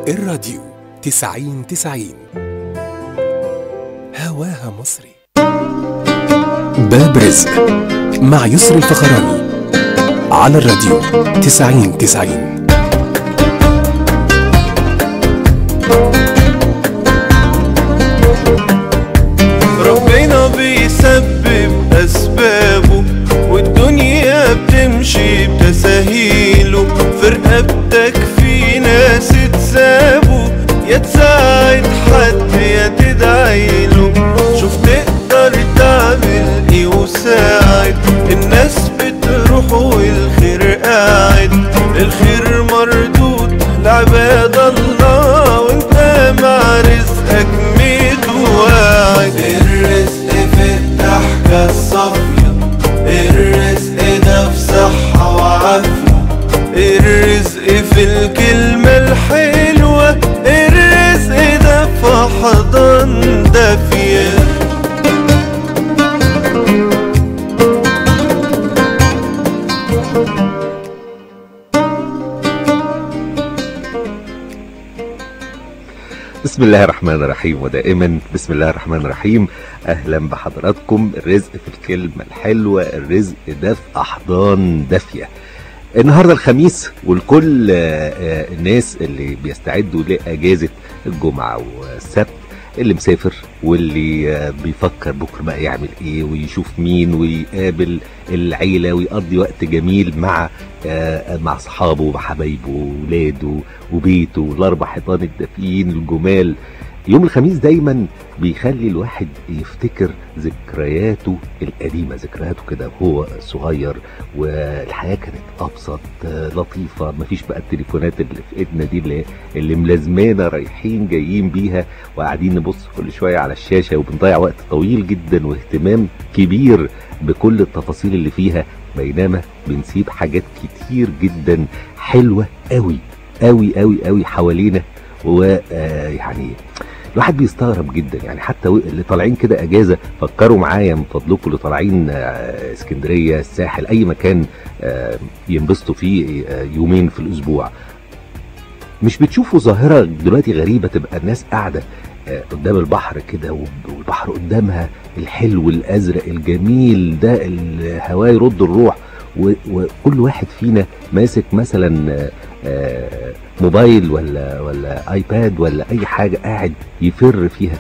الراديو تسعين تسعين هواها مصري باب رزق مع يسر الفخراني على الراديو تسعين تسعين ربنا بيسبب أسبابه والدنيا بتمشي بتساهيله في رقبتك في ناس تسابه يا تساعد حد يا تدعيله شوف تقدر تعمل ايه وساعد الناس بتروح والخير قاعد الخير مردود لعباد الله وانت مع رزقك ميت وواعد الرزق في الضحكة الصافية الرزق ده في صحة وعافية الرزق في الكلمة الحلوة الرزق ده في حضن دافية بسم الله الرحمن الرحيم ودائما بسم الله الرحمن الرحيم اهلا بحضراتكم الرزق في الكلمه الحلوه الرزق ده في احضان دافيه النهارده الخميس والكل آه، آه، الناس اللي بيستعدوا لاجازه الجمعه والسبت اللي مسافر واللي آه، بيفكر بكره بقى يعمل ايه ويشوف مين ويقابل العيله ويقضي وقت جميل مع آه، مع اصحابه وحبايبه وولاده وبيته والاربع حيطان الدافئين الجمال يوم الخميس دايما بيخلي الواحد يفتكر ذكرياته القديمه ذكرياته كده وهو صغير والحياه كانت ابسط آه، لطيفه مفيش بقى التليفونات اللي في ايدنا دي اللي, اللي ملازمانا رايحين جايين بيها وقاعدين نبص كل شويه على الشاشه وبنضيع وقت طويل جدا واهتمام كبير بكل التفاصيل اللي فيها بينما بنسيب حاجات كتير جدا حلوه قوي قوي قوي قوي حوالينا ويعني الواحد بيستغرب جدا يعني حتى و- اللي طالعين كده اجازه فكروا معايا من فضلكم اللي طالعين آه، اسكندريه الساحل اي مكان آه، ينبسطوا فيه آه، يومين في الاسبوع مش بتشوفوا ظاهره دلوقتي غريبه تبقى الناس قاعده آه، قدام البحر كده وب- والبحر قدامها الحلو الازرق الجميل ده الهواء يرد الروح و- وكل واحد فينا ماسك مثلا آه، آه، موبايل ولا ولا ايباد ولا اي حاجه قاعد يفر فيها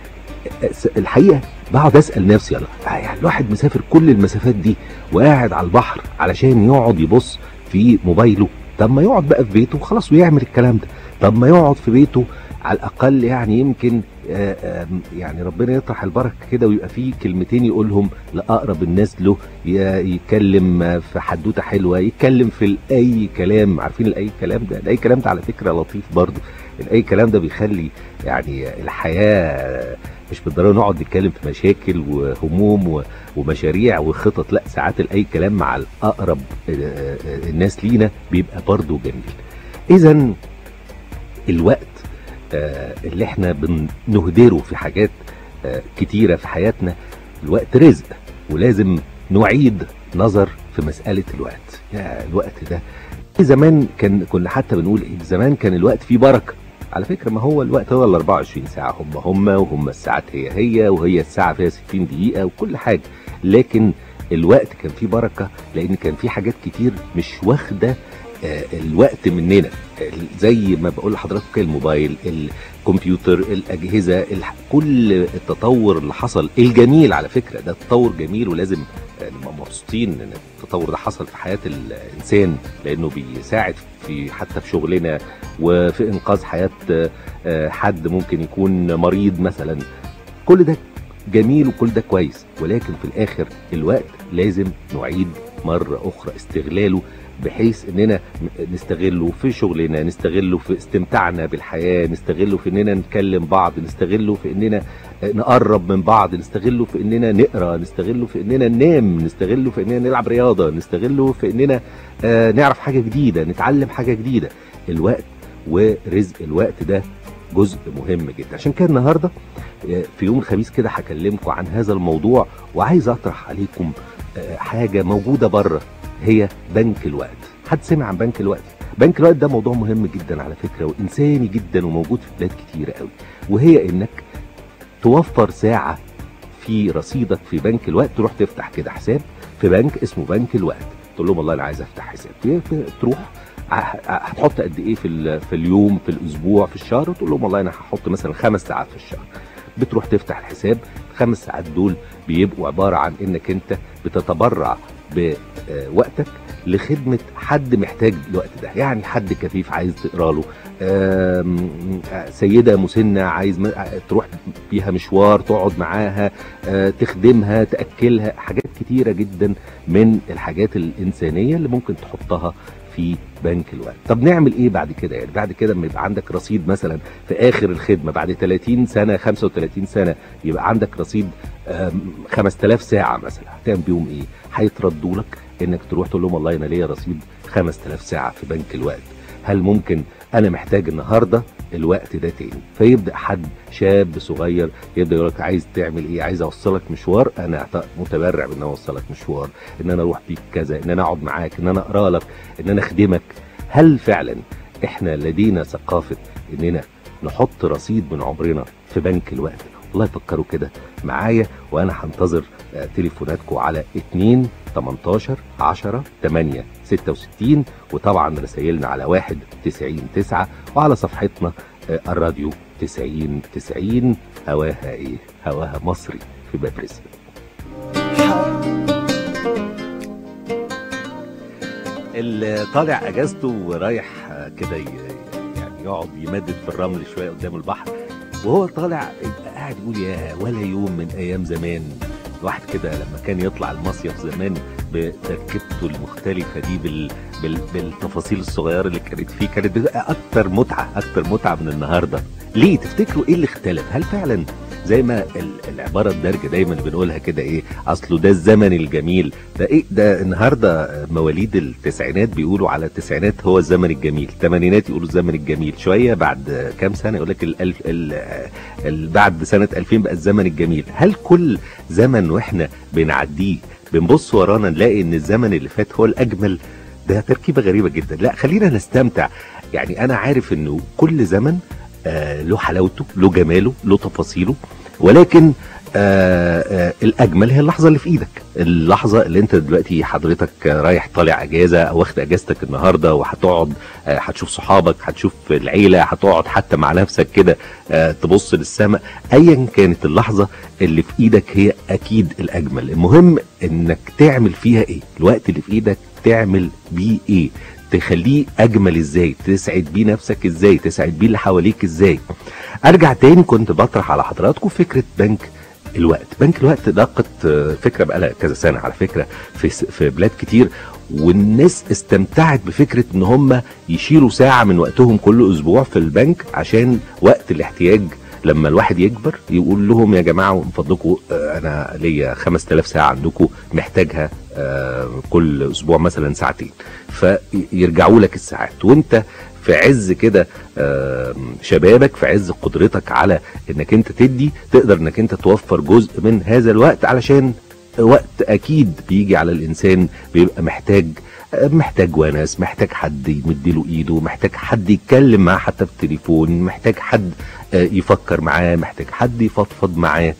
س- الحقيقه بقعد اسال نفسي يلا يعني الواحد مسافر كل المسافات دي وقاعد على البحر علشان يقعد يبص في موبايله طب ما يقعد بقى في بيته وخلاص ويعمل الكلام ده طب ما يقعد في بيته على الاقل يعني يمكن آه، آم، يعني ربنا يطرح البركه كده ويبقى فيه كلمتين يقولهم لاقرب الناس له ي- يتكلم آه، في حدوته حلوه يتكلم في اي كلام عارفين الاي كلام ده الاي كلام ده على فكره لطيف برضه الاي كلام ده بيخلي يعني الحياه مش بالضروره نقعد نتكلم في مشاكل وهموم و- ومشاريع وخطط لا ساعات الاي كلام مع الاقرب آه، آه، الناس لينا بيبقى برضه جميل اذا الوقت آه، اللي احنا بنهدره في حاجات آه، كتيرة في حياتنا الوقت رزق ولازم نعيد نظر في مسألة الوقت يا الوقت ده زمان كان كنا حتى بنقول ايه زمان كان الوقت فيه بركة على فكرة ما هو الوقت هو ال 24 ساعة هم هم وهم الساعات هي هي وهي الساعة فيها 60 دقيقة وكل حاجة لكن الوقت كان فيه بركة لأن كان فيه حاجات كتير مش واخدة آه، الوقت مننا زي ما بقول لحضراتكم كده الموبايل الكمبيوتر الاجهزه الح... كل التطور اللي حصل الجميل على فكره ده تطور جميل ولازم آه، نبقى مبسوطين ان التطور ده حصل في حياه الانسان لانه بيساعد في حتى في شغلنا وفي انقاذ حياه آه، آه، حد ممكن يكون مريض مثلا كل ده جميل وكل ده كويس ولكن في الاخر الوقت لازم نعيد مره اخرى استغلاله بحيث اننا نستغله في شغلنا نستغله في استمتاعنا بالحياه نستغله في اننا نكلم بعض نستغله في اننا نقرب من بعض نستغله في اننا نقرا نستغله في اننا ننام نستغله في اننا نلعب رياضه نستغله في اننا آه، نعرف حاجه جديده نتعلم حاجه جديده الوقت ورزق الوقت ده جزء مهم جدا عشان كده النهارده آه، في يوم الخميس كده هكلمكم عن هذا الموضوع وعايز اطرح عليكم آه، حاجه موجوده بره هي بنك الوقت حد سمع عن بنك الوقت بنك الوقت ده موضوع مهم جدا على فكره وانساني جدا وموجود في بلاد كتيره قوي وهي انك توفر ساعه في رصيدك في بنك الوقت تروح تفتح كده حساب في بنك اسمه بنك الوقت تقول لهم والله انا عايز افتح حساب في- في- تروح ه- هتحط قد ايه في ال- في اليوم في الاسبوع في الشهر وتقول لهم والله انا هحط مثلا خمس ساعات في الشهر بتروح تفتح الحساب الخمس ساعات دول بيبقوا عباره عن انك انت بتتبرع بوقتك لخدمه حد محتاج الوقت ده يعني حد كفيف عايز تقرا له آم، سيده مسنه عايز م- تروح بيها مشوار تقعد معاها آه، تخدمها تاكلها حاجات كتيره جدا من الحاجات الانسانيه اللي ممكن تحطها في بنك الوقت طب نعمل ايه بعد كده يعني بعد كده لما يبقى عندك رصيد مثلا في اخر الخدمه بعد 30 سنه 35 سنه يبقى عندك رصيد آم، 5000 ساعه مثلا هتعمل بيهم ايه هيتردوا لك انك تروح تقول لهم والله انا ليا رصيد 5000 ساعه في بنك الوقت هل ممكن انا محتاج النهارده الوقت ده تاني فيبدا حد شاب صغير يبدا يقول لك عايز تعمل ايه عايز اوصلك مشوار انا متبرع بان أنا اوصلك مشوار ان انا اروح بيك كذا ان انا اقعد معاك ان انا اقرا لك ان انا اخدمك هل فعلا احنا لدينا ثقافه اننا نحط رصيد من عمرنا في بنك الوقت والله فكروا كده معايا وانا هنتظر آه، تليفوناتكم على 2 18 10 8 66 وطبعا رسائلنا على 1 90 9 وعلى صفحتنا آه، الراديو 90 90 هواها ايه هواها مصري في باب رزق اللي طالع اجازته ورايح آه، كده ي- يعني يقعد يمدد في الرمل شويه قدام البحر وهو طالع يبقى قاعد يقول يا ولا يوم من ايام زمان الواحد كده لما كان يطلع المصيف زمان بتركيبته المختلفه دي بال... بال... بالتفاصيل الصغيره اللي كانت فيه كانت بتبقى اكتر متعه اكتر متعه من النهارده ليه تفتكروا ايه اللي اختلف هل فعلا زي ما ال- العباره الدارجه دايما اللي بنقولها كده ايه اصله ده الزمن الجميل ده ايه ده النهارده مواليد التسعينات بيقولوا على التسعينات هو الزمن الجميل الثمانينات يقولوا الزمن الجميل شويه بعد كام سنه يقول لك الالف ال ال بعد سنه 2000 بقى الزمن الجميل هل كل زمن واحنا بنعديه بنبص ورانا نلاقي ان الزمن اللي فات هو الاجمل ده تركيبه غريبه جدا لا خلينا نستمتع يعني انا عارف انه كل زمن آه له حلاوته له جماله له تفاصيله ولكن آه آه الاجمل هي اللحظه اللي في ايدك اللحظه اللي انت دلوقتي حضرتك رايح طالع اجازه او واخد اجازتك النهارده وهتقعد آه هتشوف صحابك هتشوف العيله هتقعد حتى مع نفسك كده آه تبص للسماء ايا كانت اللحظه اللي في ايدك هي اكيد الاجمل المهم انك تعمل فيها ايه الوقت اللي في ايدك تعمل بيه ايه تخليه اجمل ازاي تسعد بيه نفسك ازاي تسعد بيه اللي حواليك ازاي ارجع تاني كنت بطرح على حضراتكم فكره بنك الوقت بنك الوقت ده قد فكره بقى لها كذا سنه على فكره في في بلاد كتير والناس استمتعت بفكره ان هم يشيلوا ساعه من وقتهم كل اسبوع في البنك عشان وقت الاحتياج لما الواحد يكبر يقول لهم يا جماعه من فضلكم آه، انا ليا 5000 ساعه عندكم محتاجها آه، كل اسبوع مثلا ساعتين فيرجعوا لك الساعات وانت في عز كده آم، شبابك في عز قدرتك على انك انت تدي تقدر انك انت توفر جزء من هذا الوقت علشان وقت اكيد بيجي على الانسان بيبقى محتاج محتاج ونس محتاج حد يمدله ايده محتاج حد يتكلم معاه حتى في التليفون محتاج حد آه، يفكر معاه محتاج حد يفضفض معاه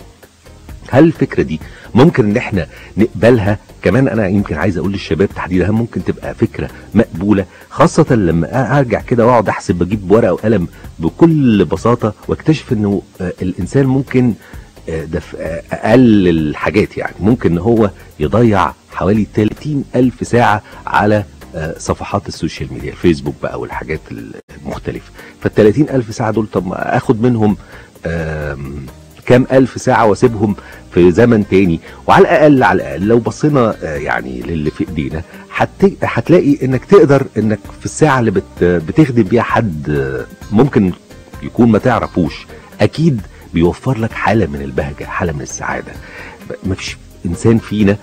هل الفكره دي ممكن ان احنا نقبلها كمان انا يمكن عايز اقول للشباب تحديدا هل ممكن تبقى فكره مقبوله خاصه لما ارجع كده واقعد احسب بجيب ورقه وقلم بكل بساطه واكتشف انه آه، الانسان ممكن آه، ده في آه، اقل الحاجات يعني ممكن ان هو يضيع حوالي 30 الف ساعه على آه، صفحات السوشيال ميديا الفيسبوك بقى والحاجات المختلفه فال 30 الف ساعه دول طب ما اخد منهم آم، كام الف ساعه واسيبهم في زمن تاني وعلى الاقل على الاقل لو بصينا آه، يعني للي في ايدينا هت- هتلاقي انك تقدر انك في الساعه اللي بت بتخدم بيها حد آه، ممكن يكون ما تعرفوش اكيد بيوفر لك حاله من البهجه حاله من السعاده ما فيش انسان فينا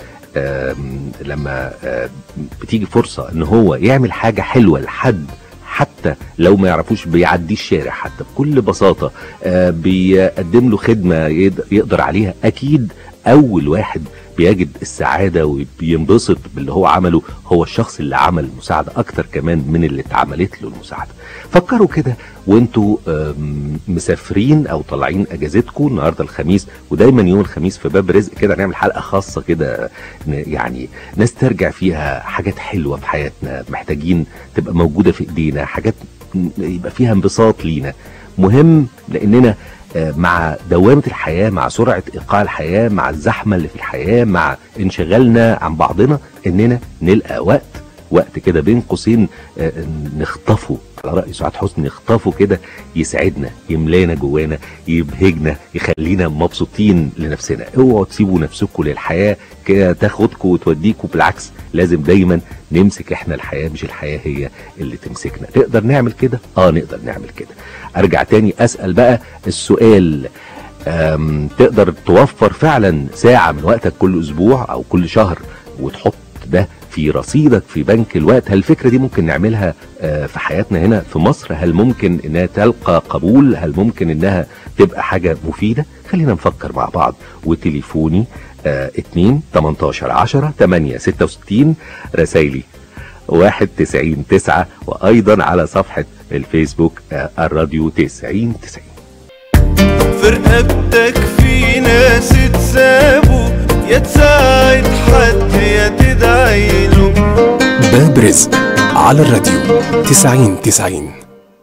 آم، لما آه، بتيجي فرصه ان هو يعمل حاجه حلوه لحد حتى لو ما يعرفوش بيعدي الشارع حتى بكل بساطه آه، بيقدم له خدمه يقد- يقدر عليها اكيد اول واحد بيجد السعاده وبينبسط باللي هو عمله هو الشخص اللي عمل المساعده اكتر كمان من اللي اتعملت له المساعده فكروا كده وانتوا آم، مسافرين او طالعين اجازتكم النهارده الخميس ودايما يوم الخميس في باب رزق كده نعمل حلقه خاصه كده ن- يعني نسترجع فيها حاجات حلوه في حياتنا محتاجين تبقى موجوده في ايدينا حاجات م- يبقى فيها انبساط لينا مهم لاننا آه، مع دوامة الحياة مع سرعة إيقاع الحياة مع الزحمة اللي في الحياة مع انشغالنا عن بعضنا إننا نلقى وقت وقت كده بين قوسين آه، نخطفه على رأي سعاد حسني نخطفه كده يسعدنا يملانا جوانا يبهجنا يخلينا مبسوطين لنفسنا اوعوا تسيبوا نفسكم للحياة كده تاخدكم وتوديكم بالعكس لازم دايما نمسك احنا الحياة مش الحياة هي اللي تمسكنا نقدر نعمل كده اه نقدر نعمل كده ارجع تاني اسأل بقى السؤال أم، تقدر توفر فعلا ساعة من وقتك كل اسبوع او كل شهر وتحط ده في رصيدك في بنك الوقت هل الفكرة دي ممكن نعملها آه، في حياتنا هنا في مصر هل ممكن انها تلقى قبول هل ممكن انها تبقى حاجة مفيدة خلينا نفكر مع بعض وتليفوني آه 2 18 10 8 66 رسايلي واحد تسعين تسعة وأيضا على صفحة الفيسبوك آه، الراديو تسعين تسعين في رقبتك في ناس تسابوا يا تساعد حد يا تدعي له باب رزق على الراديو تسعين تسعين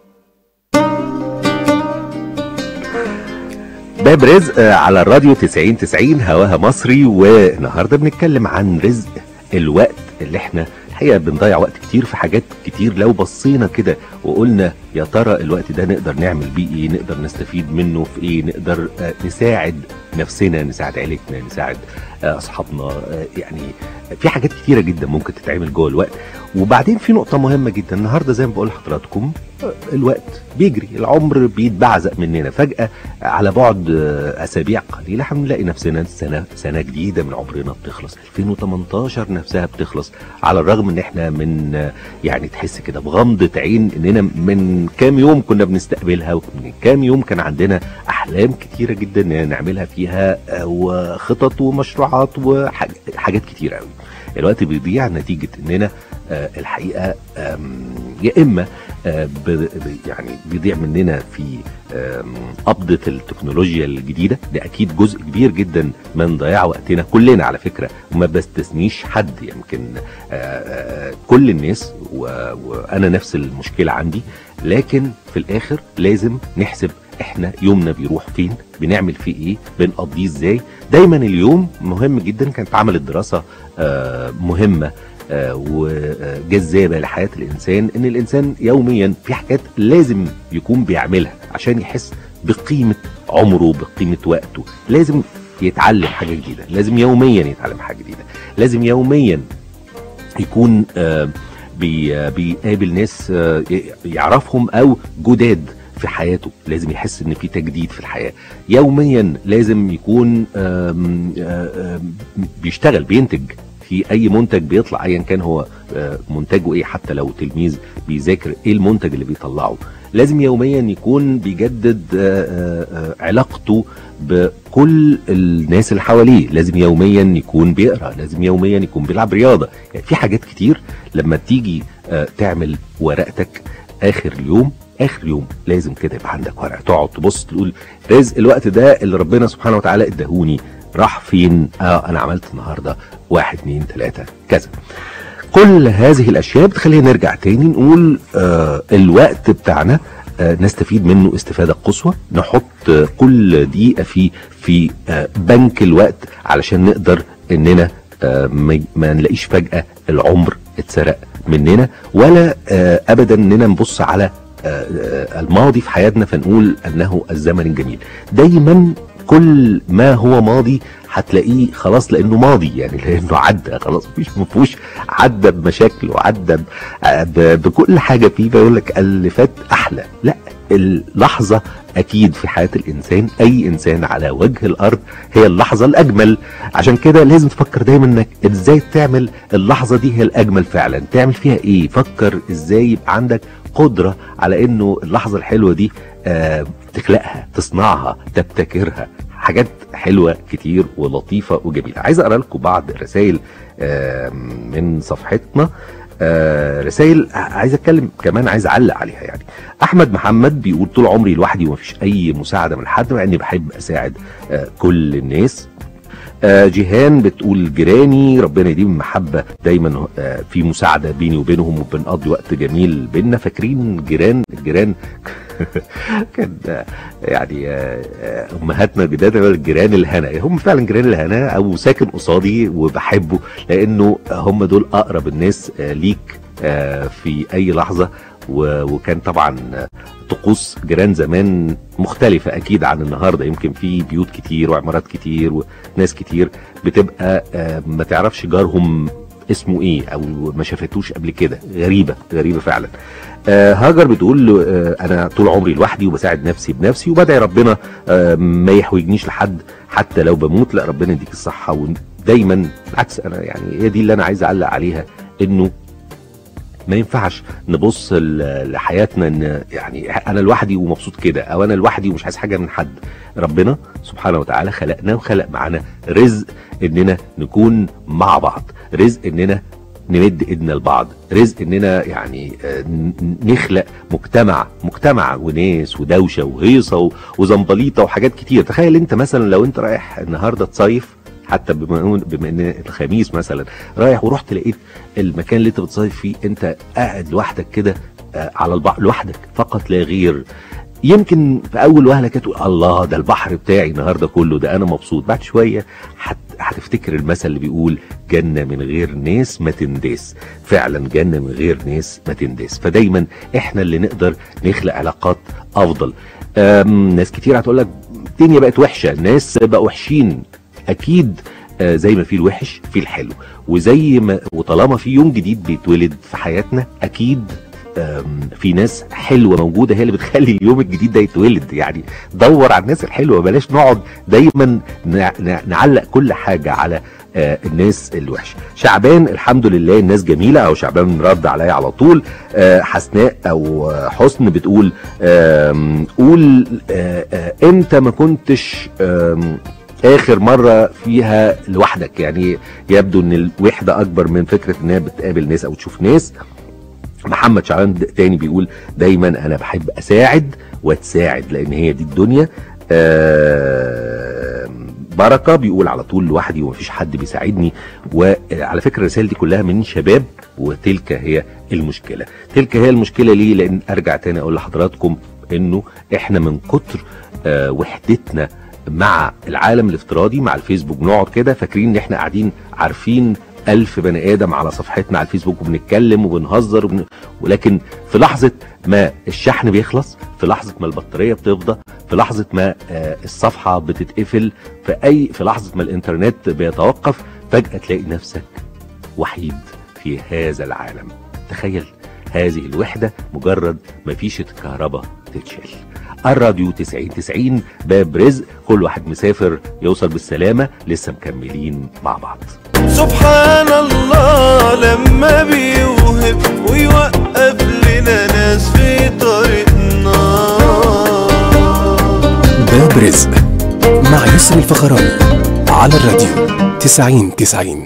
باب رزق آه، على الراديو 90 90 هواها مصري والنهارده بنتكلم عن رزق الوقت اللي احنا الحقيقه بنضيع وقت كتير في حاجات كتير لو بصينا كده وقلنا يا ترى الوقت ده نقدر نعمل بيه ايه نقدر نستفيد منه في ايه نقدر آه، نساعد نفسنا نساعد عيلتنا نساعد آه، اصحابنا آه، يعني في حاجات كتيره جدا ممكن تتعمل جوه الوقت وبعدين في نقطه مهمه جدا النهارده زي ما بقول لحضراتكم آه، الوقت بيجري العمر بيتبعزق مننا فجاه على بعد آه، اسابيع قليله هنلاقي نفسنا سنه سنه جديده من عمرنا بتخلص 2018 نفسها بتخلص على الرغم ان احنا من آه، يعني تحس كده بغمضه عين اننا من كام يوم كنا بنستقبلها ومن كام يوم كان عندنا احلام كتيره جدا نعملها فيها آه، وخطط ومشروعات وحاجات كتيره قوي الوقت بيضيع نتيجه اننا آه، الحقيقه آم، يا اما آه، ب- ب- يعني بيضيع مننا في آم، قبضه التكنولوجيا الجديده ده اكيد جزء كبير جدا من ضياع وقتنا كلنا على فكره وما بستثنيش حد يمكن آه، آه، كل الناس و- وانا نفس المشكله عندي لكن في الاخر لازم نحسب احنا يومنا بيروح فين بنعمل فيه ايه بنقضيه ازاي دايما اليوم مهم جدا كانت عملت دراسه آه، مهمه آه، وجذابه لحياه الانسان ان الانسان يوميا في حاجات لازم يكون بيعملها عشان يحس بقيمه عمره بقيمه وقته لازم يتعلم حاجه جديده لازم يوميا يتعلم حاجه جديده لازم يوميا يكون آه، بي آه، بيقابل ناس آه، ي- يعرفهم او جداد في حياته لازم يحس ان في تجديد في الحياه يوميا لازم يكون آم، آه، آم، بيشتغل بينتج في اي منتج بيطلع ايا كان هو آه، منتجه ايه حتى لو تلميذ بيذاكر ايه المنتج اللي بيطلعه لازم يوميا يكون بيجدد آه، آه، آه، علاقته بكل الناس اللي حواليه لازم يوميا يكون بيقرا لازم يوميا يكون بيلعب رياضه يعني في حاجات كتير لما تيجي آه، تعمل ورقتك اخر اليوم اخر يوم لازم كده يبقى عندك ورقه تقعد تبص تقول رزق الوقت ده اللي ربنا سبحانه وتعالى اداهوني راح فين اه انا عملت النهارده واحد اتنين تلاته كذا كل هذه الاشياء بتخلينا نرجع تاني نقول آه الوقت بتاعنا آه نستفيد منه استفاده قصوى نحط آه كل دقيقه في في آه بنك الوقت علشان نقدر اننا آه ما ما نلاقيش فجاه العمر اتسرق مننا ولا آه ابدا اننا نبص على آه، آه، الماضي في حياتنا فنقول انه الزمن الجميل دايما كل ما هو ماضي هتلاقيه خلاص لانه ماضي يعني لانه عدى خلاص مفيش ما فيهوش عدى بمشاكل وعدى ب- ب- بكل حاجه فيه بيقول لك اللي فات احلى لا اللحظه اكيد في حياه الانسان اي انسان على وجه الارض هي اللحظه الاجمل عشان كده لازم تفكر دايما انك ازاي تعمل اللحظه دي هي الاجمل فعلا تعمل فيها ايه فكر ازاي يبقى عندك قدره على انه اللحظه الحلوه دي آه تخلقها تصنعها تبتكرها حاجات حلوه كتير ولطيفه وجميله عايز اقرا لكم بعض الرسائل آم، من صفحتنا آه، رسائل عايز اتكلم كمان عايز اعلق عليها يعني احمد محمد بيقول طول عمري لوحدي ومفيش اي مساعده من حد مع اني بحب اساعد آه، كل الناس آه، جيهان بتقول جيراني ربنا يديم المحبة دايما آه، في مساعدة بيني وبينهم وبنقضي وقت جميل بينا فاكرين جيران الجيران كان آه، يعني آه، آه، امهاتنا جدادنا الجيران الهنا هم فعلا جيران الهنا او ساكن قصادي وبحبه لانه هم دول اقرب الناس آه، ليك آه، في اي لحظة و- وكان طبعا آه، طقوس جيران زمان مختلفة أكيد عن النهاردة يمكن في بيوت كتير وعمارات كتير وناس كتير بتبقى آه، ما تعرفش جارهم اسمه ايه او ما شافتوش قبل كده غريبه غريبه فعلا آه هاجر بتقول آه انا طول عمري لوحدي وبساعد نفسي بنفسي وبدعي ربنا آه ما يحوجنيش لحد حتى لو بموت لا ربنا يديك الصحه ودايما بالعكس انا يعني هي دي اللي انا عايز اعلق عليها انه ما ينفعش نبص ل- لحياتنا ان يعني انا لوحدي ومبسوط كده او انا لوحدي ومش عايز حاجه من حد ربنا سبحانه وتعالى خلقنا وخلق معانا رزق اننا نكون مع بعض رزق اننا نمد ايدنا لبعض رزق اننا يعني آه، ن- نخلق مجتمع مجتمع وناس ودوشه وهيصه و- وزنبليطه وحاجات كتير تخيل انت مثلا لو انت رايح النهارده تصيف حتى بما بما ان الخميس مثلا رايح ورحت لقيت المكان اللي انت بتصيف فيه انت قاعد لوحدك كده آه، على البحر لوحدك فقط لا غير يمكن في اول وهله كده تقول الله ده البحر بتاعي النهارده كله ده انا مبسوط بعد شويه هت- هتفتكر المثل اللي بيقول جنه من غير ناس ما تنداس فعلا جنه من غير ناس ما تنداس فدايما احنا اللي نقدر نخلق علاقات افضل أم، ناس كتير هتقول لك الدنيا بقت وحشه الناس بقوا وحشين اكيد آه، زي ما في الوحش في الحلو وزي ما وطالما في يوم جديد بيتولد في حياتنا اكيد آم، في ناس حلوه موجوده هي اللي بتخلي اليوم الجديد ده يتولد يعني دور على الناس الحلوه بلاش نقعد دايما نع- نع- نعلق كل حاجه على آه، الناس الوحشه شعبان الحمد لله الناس جميله او شعبان رد عليا على طول آه، حسناء او آه، حسن بتقول آم، قول آه، آه، انت ما كنتش آم، اخر مره فيها لوحدك يعني يبدو ان الوحده اكبر من فكره انها بتقابل ناس او تشوف ناس محمد شعبان د- تاني بيقول دايما انا بحب اساعد واتساعد لان هي دي الدنيا آه، بركه بيقول على طول لوحدي ومفيش حد بيساعدني وعلى فكره الرسائل دي كلها من شباب وتلك هي المشكله تلك هي المشكله ليه لان ارجع تاني اقول لحضراتكم انه احنا من كتر آه، وحدتنا مع العالم الافتراضي مع الفيسبوك بنقعد كده فاكرين ان احنا قاعدين عارفين ألف بني آدم على صفحتنا على الفيسبوك وبنتكلم وبنهزر وبن... ولكن في لحظة ما الشحن بيخلص في لحظة ما البطارية بتفضى في لحظة ما آه، الصفحة بتتقفل في أي في لحظة ما الإنترنت بيتوقف فجأة تلاقي نفسك وحيد في هذا العالم تخيل هذه الوحدة مجرد ما فيش الكهرباء تتشال الراديو 90 90 باب رزق كل واحد مسافر يوصل بالسلامة لسه مكملين مع بعض سبحان الله لما بيوهب ويوقف لنا ناس في طريقنا باب رزق مع يسري الفخراني على الراديو 90 90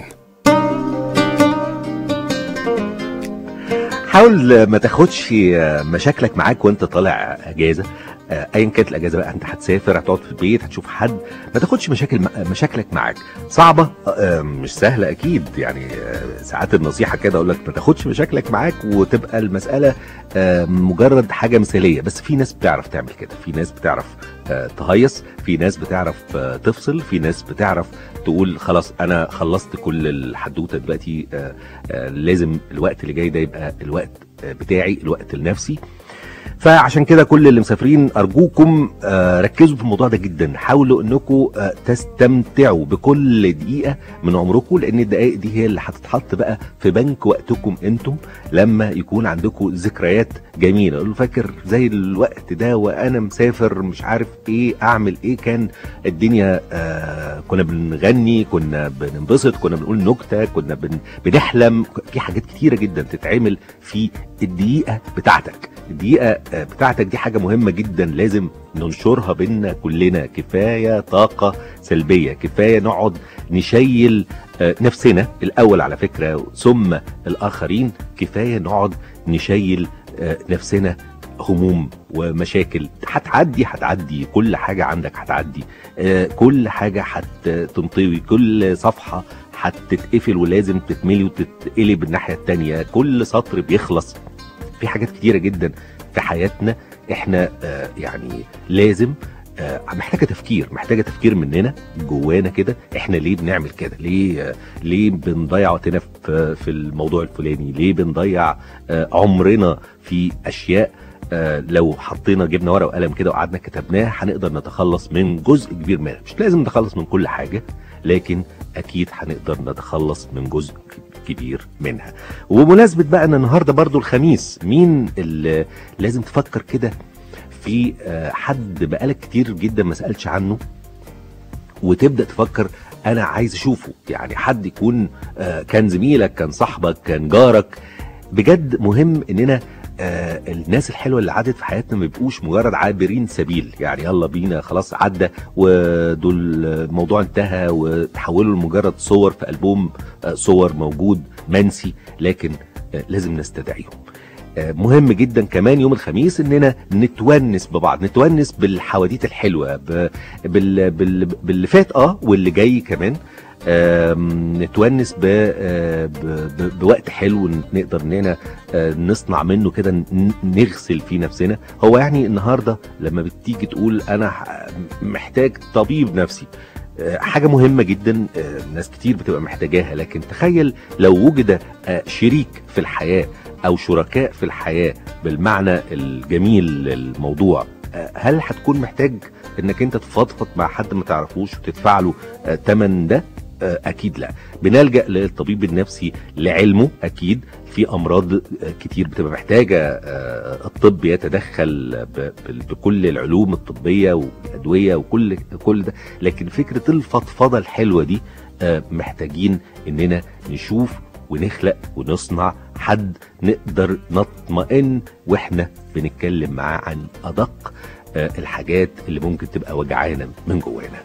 حاول ما تاخدش مشاكلك معاك وانت طالع اجازه آه، ايا كانت الاجازه بقى انت هتسافر هتقعد في البيت هتشوف حد ما تاخدش مشاكل مشاكلك معاك صعبه آه، مش سهله اكيد يعني آه، ساعات النصيحه كده اقول لك ما تاخدش مشاكلك معاك وتبقى المساله آه، مجرد حاجه مثاليه بس في ناس بتعرف تعمل كده في ناس بتعرف آه، تهيص في ناس بتعرف آه، تفصل في ناس بتعرف تقول خلاص انا خلصت كل الحدوته دلوقتي آه، آه، لازم الوقت اللي جاي ده يبقى الوقت آه، بتاعي الوقت لنفسي فعشان كده كل اللي مسافرين ارجوكم آه، ركزوا في الموضوع ده جدا حاولوا انكم آه، تستمتعوا بكل دقيقه من عمركم لان الدقائق دي هي اللي هتتحط بقى في بنك وقتكم انتم لما يكون عندكم ذكريات جميله اقول له فاكر زي الوقت ده وانا مسافر مش عارف ايه اعمل ايه كان الدنيا آه كنا بنغني كنا بننبسط كنا بنقول نكته كنا بن بنحلم في حاجات كتيره جدا تتعمل في الدقيقه بتاعتك الدقيقه آه، بتاعتك دي حاجه مهمه جدا لازم ننشرها بينا كلنا كفايه طاقه سلبيه كفايه نقعد نشيل آه، نفسنا الاول على فكره ثم الاخرين كفايه نقعد نشيل آه، نفسنا هموم ومشاكل هتعدي هتعدي كل حاجه عندك هتعدي آه، كل حاجه هتنطوي كل صفحه هتتقفل ولازم تتملي وتتقلب الناحيه التانية كل سطر بيخلص في حاجات كتيره جدا في حياتنا احنا آه، يعني لازم آه، محتاجه تفكير محتاجه تفكير مننا جوانا كده احنا ليه بنعمل كده ليه آه، ليه بنضيع وقتنا في في الموضوع الفلاني ليه بنضيع آه، عمرنا في اشياء آه، لو حطينا جبنا ورقه وقلم كده وقعدنا كتبناها هنقدر نتخلص من جزء كبير منها مش لازم نتخلص من كل حاجه لكن اكيد هنقدر نتخلص من جزء كبير منها وبمناسبه بقى ان النهارده برضو الخميس مين اللي لازم تفكر كده في آه، حد بقالك كتير جدا ما سالتش عنه وتبدا تفكر انا عايز اشوفه يعني حد يكون آه، كان زميلك كان صاحبك كان جارك بجد مهم اننا آه الناس الحلوه اللي عدت في حياتنا ما بيبقوش مجرد عابرين سبيل يعني يلا بينا خلاص عدى ودول الموضوع انتهى وتحولوا لمجرد صور في البوم آه صور موجود منسي لكن آه لازم نستدعيهم آه، مهم جدا كمان يوم الخميس اننا نتونس ببعض نتونس بالحواديت الحلوه ب... بال... بال... باللي فات اه واللي جاي كمان آم، نتونس ب... آه، ب... ب... بوقت حلو نقدر اننا آه، نصنع منه كده ن- نغسل فيه نفسنا هو يعني النهارده لما بتيجي تقول انا ح- محتاج طبيب نفسي آه، حاجه مهمه جدا آه، ناس كتير بتبقى محتاجاها لكن تخيل لو وجد آه، شريك في الحياه او شركاء في الحياه بالمعنى الجميل للموضوع آه، هل هتكون محتاج انك انت تفضفض مع حد ما تعرفوش وتدفع له آه، تمن ده آه، اكيد لا بنلجا للطبيب النفسي لعلمه اكيد في امراض آه، كتير بتبقى محتاجه آه، الطب يتدخل ب- ب- بكل العلوم الطبيه والادويه وكل كل ده لكن فكره الفضفضه الحلوه دي آه، محتاجين اننا نشوف ونخلق ونصنع حد نقدر نطمئن واحنا بنتكلم معاه عن ادق آه، الحاجات اللي ممكن تبقى وجعانا من جوانا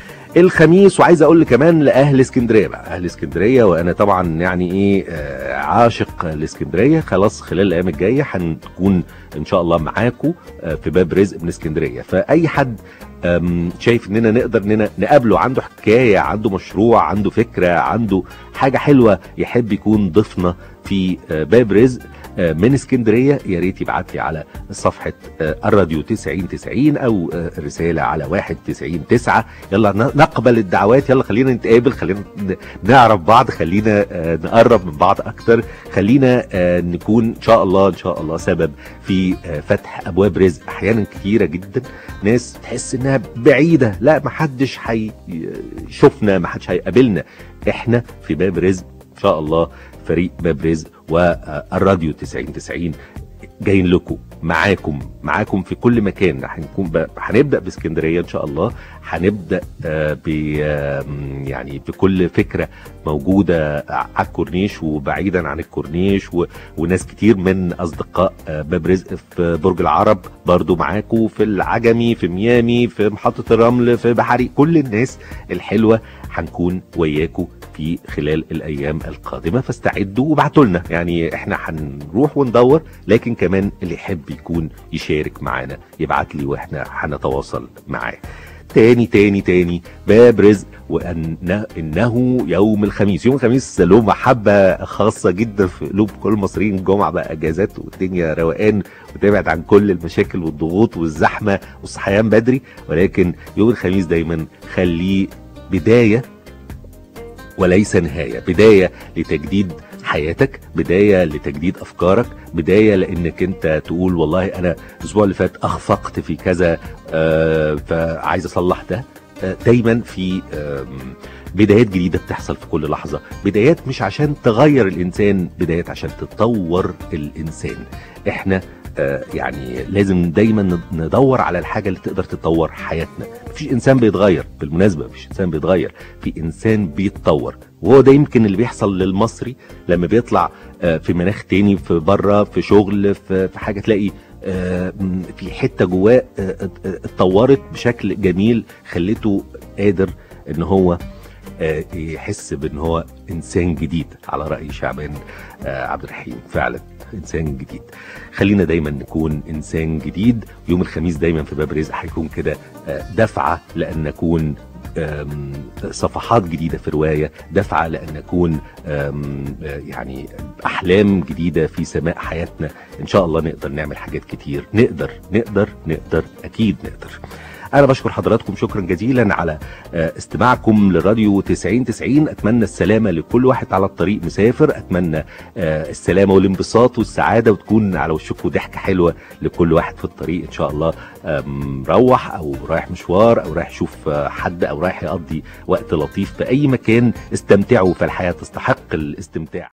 الخميس وعايز اقول كمان لاهل اسكندريه بقى اهل اسكندريه وانا طبعا يعني ايه آه، عاشق لاسكندريه خلاص خلال الايام الجايه هنكون ان شاء الله معاكم آه، في باب رزق من اسكندريه فاي حد آم، شايف اننا نقدر اننا نقابله عنده حكايه عنده مشروع عنده فكره عنده حاجه حلوه يحب يكون ضيفنا في آه، باب رزق آه، من اسكندريه يا ريت يبعت لي على صفحه آه، الراديو 9090 او آه، رساله على 199 يلا ن- نقبل الدعوات يلا خلينا نتقابل خلينا ن- نعرف بعض خلينا آه، نقرب من بعض اكتر خلينا آه، نكون ان شاء الله ان شاء الله سبب في آه، فتح ابواب رزق احيانا كتيره جدا ناس تحس انها بعيده لا محدش هيشوفنا محدش هيقابلنا احنا في باب رزق ان شاء الله فريق باب رزق والراديو 9090 جايين لكم معاكم معاكم في كل مكان هنكون ب... هنبدا باسكندريه ان شاء الله هنبدا آه، ب آم، يعني بكل فكره موجوده على الكورنيش وبعيدا عن الكورنيش و... وناس كتير من اصدقاء آه، باب رزق في برج العرب برضو معاكم في العجمي في ميامي في محطه الرمل في بحري كل الناس الحلوه هنكون وياكم في خلال الايام القادمه فاستعدوا وابعتوا لنا يعني احنا هنروح وندور لكن كمان اللي يحب يكون يشارك معانا يبعت لي واحنا هنتواصل معاه تاني تاني تاني باب رزق وان انه يوم الخميس يوم الخميس له محبه خاصه جدا في قلوب كل المصريين الجمعه بقى اجازات والدنيا روقان وتبعد عن كل المشاكل والضغوط والزحمه والصحيان بدري ولكن يوم الخميس دايما خليه بدايه وليس نهايه بدايه لتجديد حياتك بدايه لتجديد افكارك بدايه لانك انت تقول والله انا الاسبوع اللي فات اخفقت في كذا آه فعايز اصلح ده آه دايما في آم، بدايات جديده بتحصل في كل لحظه بدايات مش عشان تغير الانسان بدايات عشان تطور الانسان احنا آه، يعني لازم دايما ندور على الحاجه اللي تقدر تطور حياتنا مفيش انسان بيتغير بالمناسبه مفيش انسان بيتغير في انسان بيتطور وهو ده يمكن اللي بيحصل للمصري لما بيطلع آه، في مناخ تاني في بره في شغل في في حاجه تلاقي آه، م، في حته جواه آه، آه، اتطورت بشكل جميل خلته قادر ان هو آه، يحس بان هو انسان جديد على راي شعبان آه، عبد الرحيم فعلا انسان جديد خلينا دايما نكون انسان جديد يوم الخميس دايما في باب رزق هيكون كده آه، دفعه لان نكون آم، صفحات جديدة في رواية دفعة لأن نكون آم، آه، يعني أحلام جديدة في سماء حياتنا إن شاء الله نقدر نعمل حاجات كتير نقدر نقدر نقدر أكيد نقدر أنا بشكر حضراتكم شكرا جزيلا على آه، استماعكم للراديو 90 90 أتمنى السلامة لكل واحد على الطريق مسافر أتمنى آه، السلامة والانبساط والسعادة وتكون على وشكم ضحكة حلوة لكل واحد في الطريق إن شاء الله آم، مروح أو رايح مشوار أو رايح يشوف آه، حد أو رايح يقضي وقت لطيف في أي مكان استمتعوا فالحياة تستحق الاستمتاع